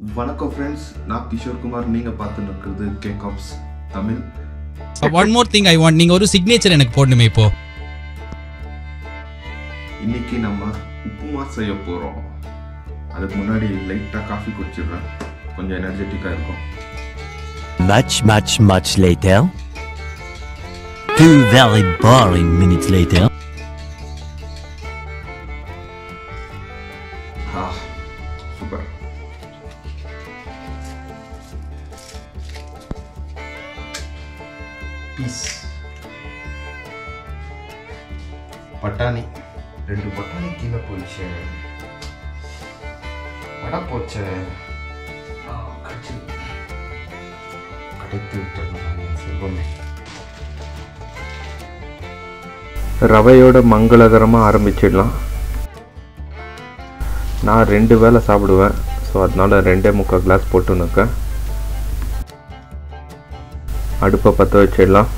வணக்கம் ஃப்ரெண்ட்ஸ் நான் கிஷோர் குமார் நீங்கள் பார்த்துட்டு இருக்கிறது K cops Tamil one more thing I want நீங்க ஒரு சிக்னேச்சர் எனக்கு போடணுமே இப்போ இன்னைக்கு நம்ம உப்புமா செய்ய போகிறோம் அதுக்கு முன்னாடி லைட்டாக காஃபி குடிச்சிடுறேன் கொஞ்சம் எனர்ஜெட்டிக்காக இருக்கும் Much, much, much later. Two very boring minutes later. ஆ சூப்பர் பீஸ் பட்டாணி ரெண்டு பட்டாணி கீழே போயிடுச்சு வடை போச்சு ஆ, கடிச்சு கடைத்து விட்டுறேன் என் செல்வமே ரவையோட மங்களகரமாக ஆரம்பிச்சிடலாம் நான் ரெண்டு வேளை சாப்பிடுவேன் ஸோ அதனால ரெண்டே முக்கால் கிளாஸ் போட்டுன்னுக்கேன் அடுப்பை பற்ற வச்சிடலாம்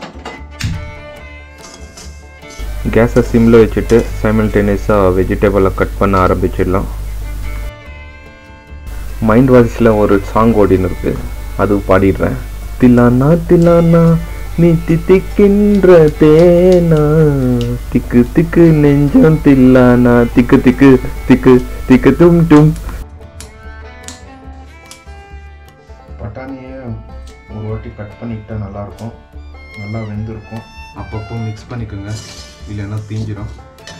கேஸை சிம்மில் வச்சுட்டு சைமல்டேனியஸாக வெஜிடபிளை கட் பண்ண ஆரம்பிச்சிடலாம் மைண்ட் வாய்ஸில் ஒரு சாங் ஓடின்னு இருக்கு அது பாடிடுறேன் தில்லானா தில்லானா நீ தித்திக்கின்ற தேனா திக்கு திக்கு நெஞ்சம் தில்லானா திக்கு திக்கு திக்கு திக்கு டும் டும் பட்டாணியை ஒரு வாட்டி கட் பண்ணிக்கிட்டா நல்லாயிருக்கும் நல்லா வெந்திருக்கும் அப்பப்போ மிக்ஸ் பண்ணிக்கோங்க இல்லைன்னா தீஞ்சிரும்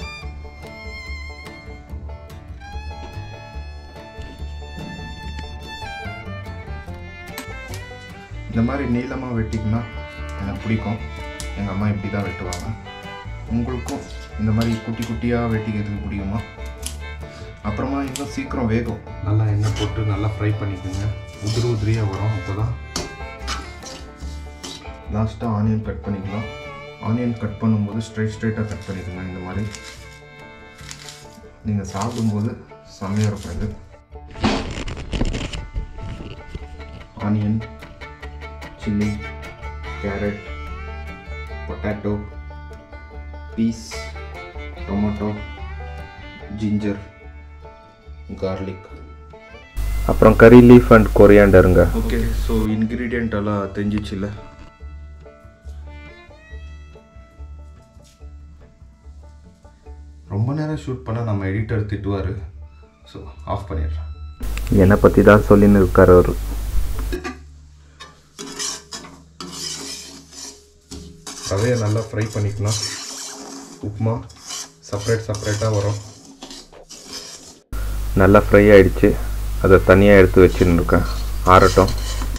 இந்த மாதிரி நீளமாக வெட்டிக்கினா எனக்கு பிடிக்கும் எங்கள் அம்மா இப்படி தான் வெட்டுவாங்க உங்களுக்கும் இந்த மாதிரி குட்டி குட்டியாக வெட்டிக்கிறதுக்கு பிடிக்குமா அப்புறமா இன்னும் சீக்கிரம் வேகும் நல்லா எண்ணெய் போட்டு நல்லா ஃப்ரை பண்ணிக்கோங்க உதிரி உதிரியாக வரும் அப்போ தான் லாஸ்ட்டாக ஆனியன் கட் பண்ணிக்கலாம் ஆனியன் கட் பண்ணும்போது ஸ்ட்ரைட் ஸ்ட்ரைட்டாக கட் பண்ணிக்கோங்க இந்த மாதிரி நீங்கள் சாப்பிடும்போது செம்மையாக இருக்கும் இது onion chilli carrot potato peas tomato ginger garlic அப்புறம் கறி லீஃப் அண்ட் கொரியாண்டருங்க ஓகே ஸோ இன்க்ரீடியண்ட் எல்லாம் தெரிஞ்சிச்சுல ரொம்ப நேரம் ஷூட் பண்ணால் நம்ம எடிட்டர் திட்டுவார் ஸோ ஆஃப் பண்ணிடுறேன் என்னை பற்றி தான் சொல்லின்னு இருக்கார் அவர் ரவையை நல்லா ஃப்ரை பண்ணிக்கலாம் உப்புமா செப்பரேட் செப்பரேட்டாக வரும் நல்லா ஃப்ரை ஆயிடுச்சு அதை தனியாக எடுத்து வச்சுன்னு இருக்கேன் ஆறட்டும்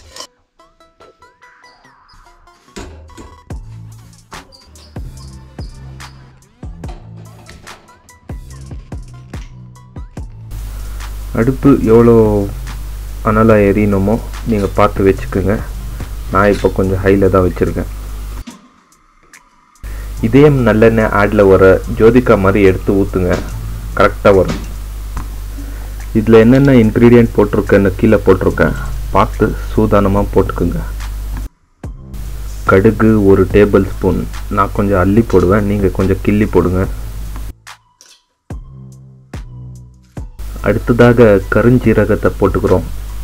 அடுப்பு எவ்வளோ அனலாக எரியணுமோ நீங்கள் பார்த்து வச்சுக்கோங்க நான் இப்போ கொஞ்சம் ஹையில் தான் வச்சுருக்கேன் இதயம் நல்லெண்ணெய் ஆடில் வர ஜோதிகா மாதிரி எடுத்து ஊற்றுங்க கரெக்டாக வரும் இதில் என்னென்ன இன்க்ரீடியன்ட் போட்டிருக்கேன்னு கீழே போட்டிருக்கேன் பார்த்து சூதானமாக போட்டுக்குங்க கடுகு ஒரு டேபிள் ஸ்பூன் நான் கொஞ்சம் அள்ளி போடுவேன் நீங்கள் கொஞ்சம் கிள்ளி போடுங்க அடுத்ததாக கருஞ்சீரகத்தை போட்டுக்கிறோம்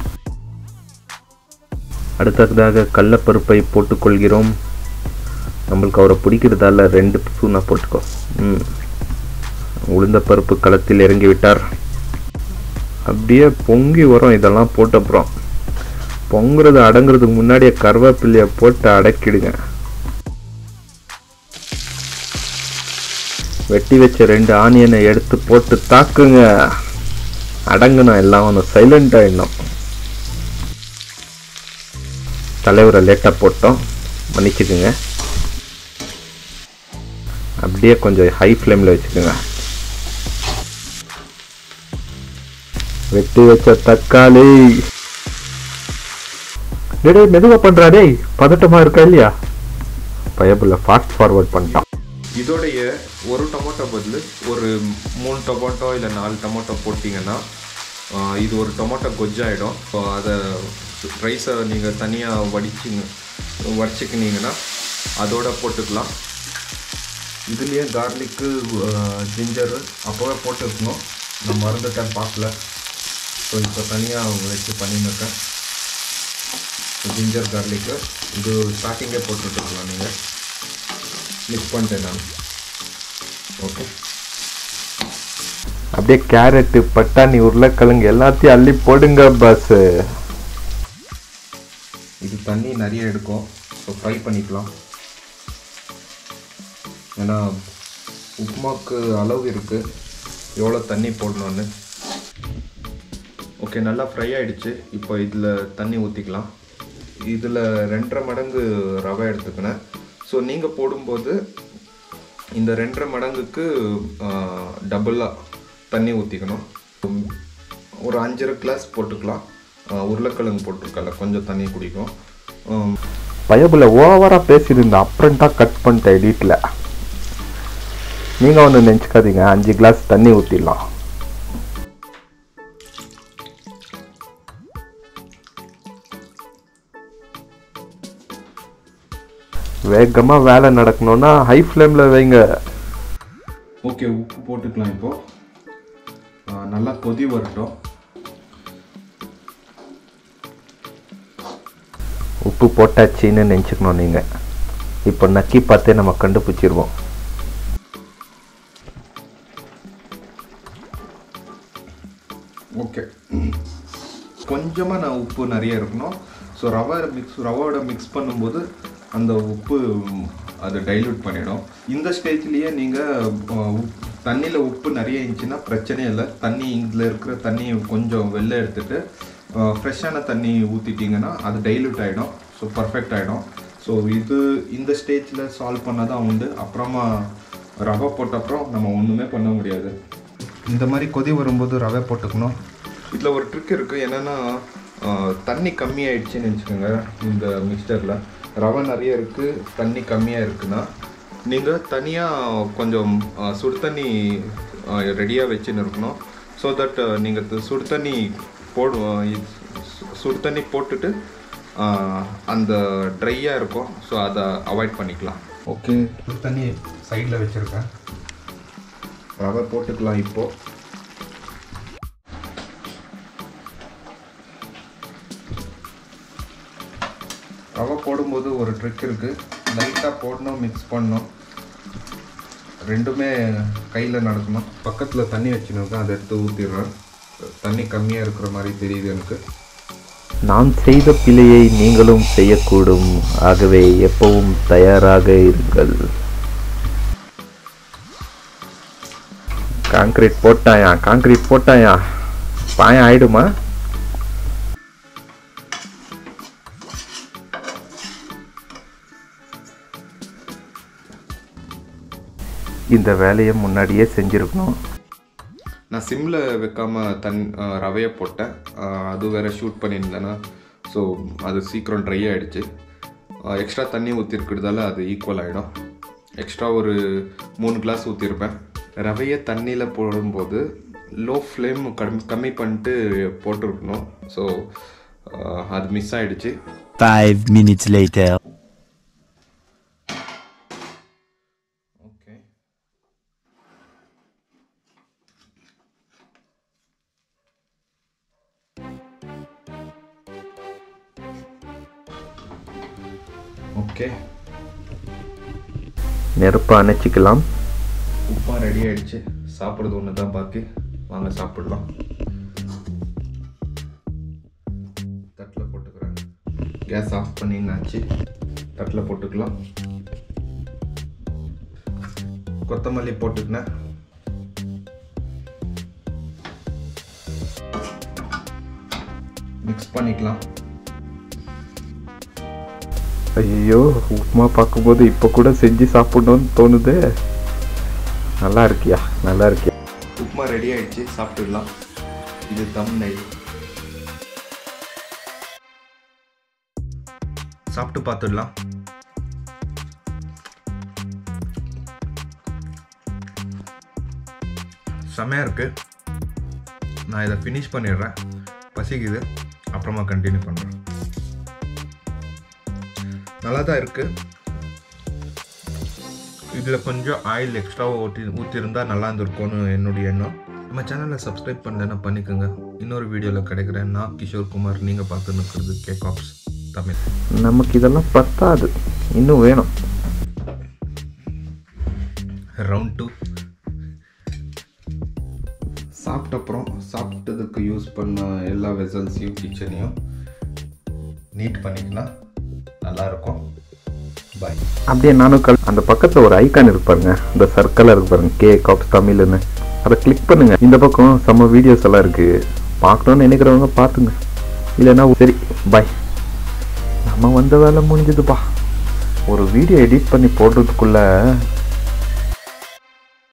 அடுத்ததாக கடலப்பருப்பை போட்டுக்கொள்கிறோம் நம்மளுக்கு அவரை பிடிக்கிறதால ரெண்டு ஸ்பூனாக போட்டுக்கோ ம் உளுந்த பருப்பு களத்தில் இறங்கி விட்டார் அப்படியே பொங்கி வரும் இதெல்லாம் போட்ட அப்புறம் பொங்குறது அடங்குறதுக்கு முன்னாடியே கருவேப்பிலையை போட்டு அடக்கிடுங்க வெட்டி வச்ச ரெண்டு ஆனியனை எடுத்து போட்டு தாக்குங்க அடங்கணும் எல்லாம் ஒன்று சைலண்ட் ஆகிடணும் தலைவரை லேட்டாக போட்டோம் மன்னிச்சுக்குங்க அப்படியே கொஞ்சம் ஹை ஃப்ளேமில் வச்சுக்கோங்க வெட்டி வச்ச தக்காளி டேய் டேய், மெதுவா பண்றா டேய் பதட்டமா இருக்கா இல்லையா பயபுல ஃபாஸ்ட் ஃபார்வர்ட் பண்ணிட்டான் இதோடைய ஒரு டொமேட்டோ பதில் ஒரு மூணு டொமேட்டோ இல்லை நாலு டொமேட்டோ போட்டிங்கன்னா ஆஹ், இது ஒரு டொமேட்டோ கொஜ்ஜாயிடும் ஸோ அதை ரைஸை நீங்கள் தனியாக வடிச்சிங்க வடிச்சிக்கினீங்கன்னா அதோட போட்டுக்கலாம் இதுலேயே கார்லிக்கு ஜிஞ்சரு அப்போவே போட்டுருக்கணும் நான் மறந்துட்டேன் பார்க்கல ஸோ இப்போ தனியாக வச்சு பண்ணியிருக்கேன் ஜிஞ்சர் கார்லிக்கு இது ஸ்டார்டிங்கே போட்டுருக்கலாம் நீங்கள் மிக்ஸ் பண்ணிட்டேன் நான் ஓகே அப்படியே கேரட்டு பட்டாணி உருளைக்கிழங்கு எல்லாத்தையும் அள்ளி போடுங்க பஸ் இது தண்ணி நிறைய எடுக்கும் ஸோ ஃப்ரை பண்ணிக்கலாம் ஏன்னா உப்புமாக்கு அளவு இருக்குது எவ்வளோ தண்ணி போடணும்னு ஓகே நல்லா ஃப்ரை ஆயிடுச்சு இப்போ இதில் தண்ணி ஊற்றிக்கலாம் இதில் ரெண்டரை மடங்கு ரவை எடுத்துக்கினேன் ஸோ நீங்கள் போடும்போது இந்த ரெண்டரை மடங்குக்கு டபுளாக தண்ணி ஊற்றிக்கணும் ஒரு அஞ்சரை கிளாஸ் போட்டுக்கலாம் ஆ, உருளைக்கிழங்கு போட்டிருக்கல கொஞ்சம் தண்ணி குடிக்கும் ஆம், பயபுல ஓவரா பேசியிருந்தேன் அப்புறம் தான் கட் பண்ணிட்டேன் எடிட்டில் நீங்கள் ஒன்று நினச்சிக்காதீங்க அஞ்சு கிளாஸ் தண்ணி ஊற்றிடலாம் வேகமாக வேலை நடக்கணும்னா ஹை ஃப்ளேமில் வைங்க ஓகே உப்பு போட்டுக்கலாம் இப்போ ஆ, நல்லா கொதி வரட்டும் உப்பு போட்டாச்சின்னு நினச்சிக்கணும் நீங்கள் இப்போ நக்கி பார்த்தே நம்ம கண்டுபிடிச்சிருவோம் ஓகே கொஞ்சமாக நான் உப்பு நிறைய இருக்கணும் ஸோ ரவை மிக்ஸ் ரவோட மிக்ஸ் பண்ணும்போது அந்த உப்பு ம், அதை டைல்யூட் பண்ணிடும் இந்த ஸ்டேஜ்லேயே நீங்கள் தண்ணியில் உப்பு நிறைய இருந்துச்சுன்னா பிரச்சனையே இல்லை தண்ணி இதில் இருக்கிற தண்ணி கொஞ்சம் வெளில எடுத்துட்டு ஃப்ரெஷ்ஷான தண்ணி ஊற்றிட்டிங்கன்னா அது டைல்யூட் ஆகிடும் ஸோ பர்ஃபெக்ட் ஆகிடும் ஸோ இது இந்த ஸ்டேஜில் சால்வ் பண்ணால் தான் உண்டு அப்புறமா ரவை போட்ட அப்புறம் நம்ம ஒன்றுமே பண்ண முடியாது இந்த மாதிரி கொதி வரும்போது ரவை போட்டுக்கணும் இதில் ஒரு ட்ரிக் இருக்குது என்னென்னா தண்ணி கம்மியாயிடுச்சுன்னு வச்சுக்கோங்க இந்த மிக்சரில் ரவை நிறைய இருக்குது தண்ணி கம்மியாக இருக்குன்னா நீங்கள் தனியாக கொஞ்சம் ஆ, சுடு தண்ணி ரெடியாக வச்சுன்னு இருக்கணும் ஸோ தட் நீங்கள் சுடு தண்ணி போடு இது சு- சுடு தண்ணி போட்டுட்டு ஆ, அந்த ட்ரையாக இருக்கும் ஸோ அதை அவாய்ட் பண்ணிக்கலாம் ஓகே சுடு தண்ணி சைடில் வச்சுருக்கேன் ரவை போட்டுக்கலாம் இப்போ ரவை போடும்போது ஒரு ட்ரிக் இருக்குது லைட்டாக போடணும் மிக்ஸ் பண்ணணும் ரெண்டுமே கையில் நடக்கணும் பக்கத்தில் தண்ணி வச்சுருக்கேன் அதை எடுத்து ஊற்றிடுறேன் தண்ணி கம்மியாக இருக்கிற மாதிரி தெரியுது எனக்கு நான் செய்த பிழையை நீங்களும் செய்யக்கூடும் ஆகவே எப்பவும் தயாராக இருங்கள் கான்கிரீட் போட்டாயா கான்கிரீட் போட்டாயா பாயம் ஆயிடுமா இந்த வேலையை முன்னாடியே செஞ்சிருக்கணும் நான் சிம்மில் வைக்காமல் தன் அஹ், ரவையை போட்டேன் அஹ், அது வேற ஷூட் பண்ணியிருந்தேன்னா ஸோ அது சீக்கிரம் ட்ரை ஆகிடுச்சு எக்ஸ்ட்ரா தண்ணி ஊற்றிருக்கிறதால அது ஈக்குவல் ஆகிடும் எக்ஸ்ட்ரா ஒரு மூணு கிளாஸ் ஊற்றிருப்பேன் ரவையை தண்ணியில் போடும்போது லோ ஃப்ளேம் கம்மி கம்மி பண்ணிட்டு போட்டிருக்கணும் ஸோ அது மிஸ் ஆகிடுச்சு Five minutes later. Okay okay நெருப்பை அணைச்சிக்கலாம் உப்புமா ரெடி ஆயிடுச்சு சாப்பிட்றது ஒன்று தான் பாக்கி வாங்க சாப்பிடலாம் தட்டில் போட்டுக்கிறேன் கேஸ் ஆஃப் பண்ணிங்கனாச்சு தட்டில் போட்டுக்கலாம் கொத்தமல்லி போட்டுக்கினேன் மிக்ஸ் பண்ணிக்கலாம் ஐயோ உப்புமா பார்க்கும்போது இப்போ கூட செஞ்சு சாப்பிடணும்னு தோணுதே நல்லா இருக்கியா நல்லா இருக்கியா உப்புமா ரெடி ஆயிடுச்சு சாப்பிட்டுடலாம் இது தம் நெய் சாப்பிட்டு பார்த்துடலாம் செமையாக இருக்கு நான் இதை ஃபினிஷ் பண்ணிடுறேன் பசிக்குது அப்புறமா கண்டினியூ பண்ணுறேன் நல்லா தான் இருக்குது இதில் கொஞ்சம் ஆயில் எக்ஸ்ட்ராவாக ஊற்றி ஊற்றிருந்தா நல்லா இருந்திருக்கும்னு என்னுடைய எண்ணம் நம்ம சேனலை சப்ஸ்கிரைப் பண்ணலைன்னா பண்ணிக்கோங்க இன்னொரு வீடியோவில் கிடைக்கிறேன் நான் கிஷோர் குமார் நீங்கள் பார்த்து நிற்கிறது கேகாப்ஸ் தமிழ் நமக்கு இதெல்லாம் பத்தாது இன்னும் வேணும் ரவுண்ட் டூ சாப்பிட்ட அப்புறம் சாப்பிட்டதுக்கு யூஸ் பண்ண எல்லா வெசல்ஸையும் கிச்சனையும் நீட் பண்ணிக்கலாம் நல்லாயிருக்கும் பாய் அப்படியே நானும் கல் அந்த பக்கத்தில் ஒரு ஐக்கான் இருக்கு பாருங்க இந்த சர்க்கிளாக இருக்கு பாருங்க கே காப்ஸ் தமிழ்னு அதை கிளிக் பண்ணுங்க இந்த பக்கம் செம்ம வீடியோஸ் எல்லாம் இருக்கு பார்க்கணும்னு நினைக்கிறவங்க பார்த்துங்க இல்லைன்னா சரி பாய் நம்ம வந்த வேலை முடிஞ்சதுப்பா ஒரு வீடியோ எடிட் பண்ணி போடுறதுக்குள்ள